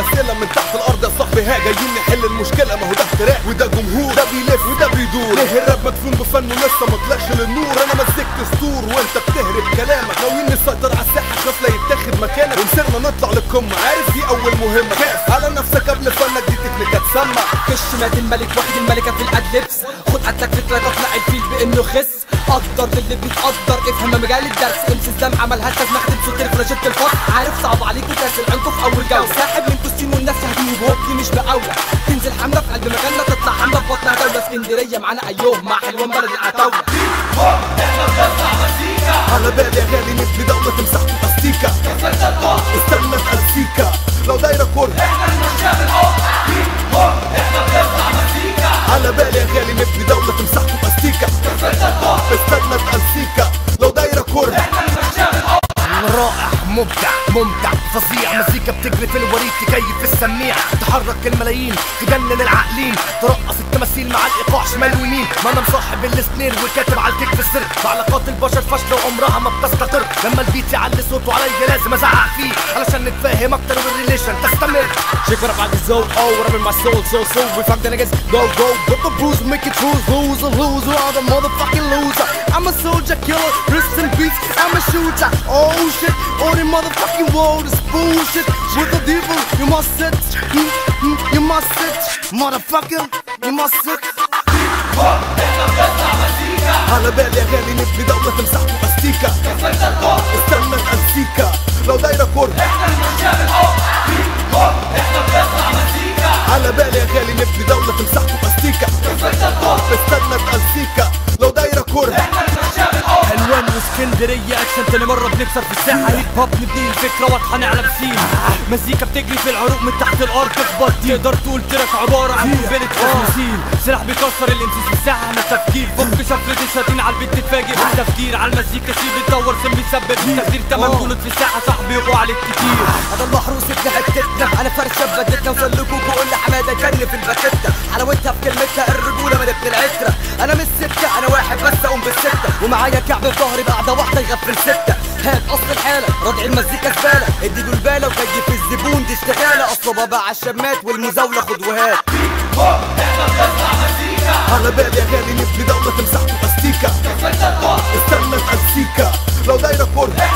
اسئله من تحت الارض يا صاحبي ها جايين نحل المشكله ما هو ده اختراع وده جمهور ده بيلف وده بيدور ليه الراب مدفون بفنه لسه ما طلعش للنور انا مسكت ستور وانت بتهرب كلامك ناويين نسيطر على الساحه خاف لا يتاخد مكانك ونسيرنا نطلع للقمه عارف دي اول مهمه خاف على نفسك قبل فنك دي تكنيكات سمع كش مات الملك واخد الملكة في الأدلبس خد عندك فكرة تطلع الفيل بإنه خس قدر اللي بيتقدر افهم مجال الدرس امس الزم عملها تجمع صوت الفلاشات الفصل عارف صعب عليكوا كاس العنكو في اول جو ساحب من كوستيم والناس هتجيبه دي مش بأولى تنزل حملة في قلب مكاننا تطلع حملة في بطنها دولة اسكندرية معانا ايوه مع حلوان بلد العتاولة على بالي يا غالي نبني دولة تمسحكوا باستيكا استنى السيكا لو دايرة كره على بالي يا غالي نبني دولة تمسحكوا باستيكا استنى السيكا لو دايرة كره رائع مبدع ممتع فظيع مزيكا بتجري في الوريد تكيف السميع تحرك الملايين تجنن العاقلين ترقص التماثيل مع الايقاع شمال ويمين ما انا مصاحب السنير وكاتب على الكيك في السر وعلاقات البشر فاشله وعمرها ما بتستقر لما البيت يعلي صوته عليا لازم ازعق فيه علشان نتفاهم اكتر والريليشن تستمر Shake what about the zone, oh, what up in my soul, so so we fuck the niggas, go go, Put the bruise, make it true, loser, loser, I'm the motherfucking loser. I'm a soldier, killer, wrist and beats, I'm a shooter. Oh shit, all the motherfucking world is bullshit. With the devil, you must sit, mm, mm, you must sit, motherfucker, you must sit. على بالي يا غالي نبني دولة تمسحكوا باستيكا استنى السيكا لو دايرة كره على بالي يا غالي نبني دولة تمسحكوا باستيكا استنى السيكا لو دايرة كره حلوان واسكندرية اكشن تاني مرة بنكسر في الساحة هيب هوب نبني الفكرة واضحة نعلم سين مزيكا بتجري في العروق من تحت الارض تخبط تقدر تقول تراك عبارة عن موبيلة تمثيل سلاح بيكسر الامسيس في الساحة احنا تفكير فك شفرة الشياطين على البيت تتفاجئ بالتفكير على المزيكا سيب تدور سم يسبب التخدير تمن جلد في الساحة صاحبي يبقوا عليك كتير هذا المحروس ابن حتتنا انا فرشه بدتنا وسلكوا كل حماده كن في الباكته حلاوتها في كلمتها الرجوله من ابن العتره انا مش سته انا واحد بس اقوم بالسته ومعايا كعب في ظهري بعد واحده يغفل سته هات اصل الحاله ردع المزيكا زباله اديله الباله وكيف الزبون دي اشتغاله اصله بابا على الشمات والمزاوله خد وهات على بالي يا غالي نبني دولة تمسحكوا باستيكا استنى السيكا لو دايرة كره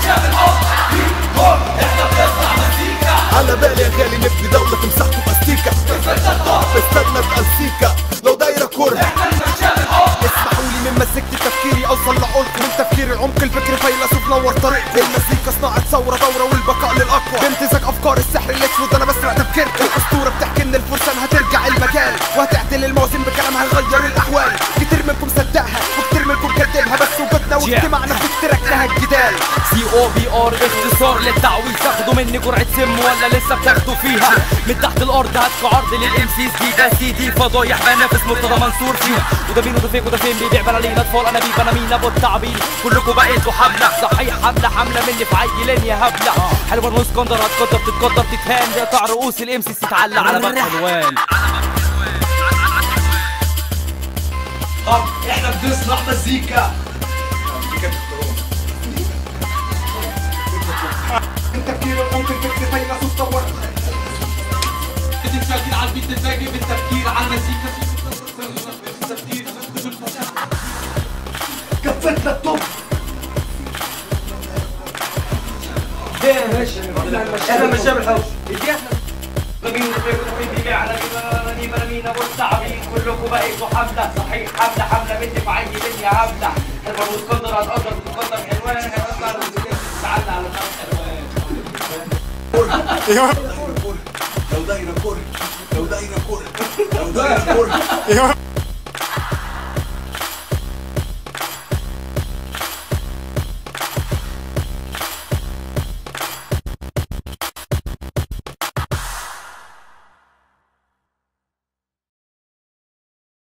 على بالي يا غالي نبني دولة تمسحكوا باستيكا استنى السيكا لو دايرة كره اسمحوا لي من مسكت تفكيري اوصل لعمق من تفكيري عمق الفكر فيلسوف نور طريقتي المزيكا صناعة ثورة دورة والبقاء للاقوى بامتزاج افكار السحر الاسود انا بسرق تفكيرتي الاسطورة بتحكي ان الفرسان هترجع المكان وهتعدل الموازين بكلامها يغير الاحوال كتير منكم صدقها وكتير منكم كدبها بس وجودنا واجتماعنا في اختراقنا الجدال سي او بي ار اختصار للتعويض تاخدوا مني جرعة سم ولا لسه بتاخدوا فيها من تحت الارض هاتكوا عرض للام سي دي ده سي دي فضايح بنافس مرتضى منصور فيها وده مين وده فين وده فين بيبيع بلالين اطفال انابيب انا مين ابو التعبين كلكم بقيتوا حملة صحيح حملة حملة مني في عيلين يا هبلة حلوان واسكندر هتقدر تتقدر تتهان يقطع رؤوس الام سي تتعلق على باب حلوان طب احنا بنصنع مزيكا تفكير ممكن فكر فيلسوف دور تتشكل على البيت تتفاجئ بالتفكير على المزيكا التفكير كفتنا الطب انا مش شايف الحوش مين مين بيبيع على مين مين ابو التعبين كلكم بقيتوا حمله صحيح حمله حمله مني في عيني مني هبله حلوه وتقدر هتقدر وتقدر حلوان هتطلع تعلق على حلوان لو دايرة كره لو دايرة كره لو دايرة كره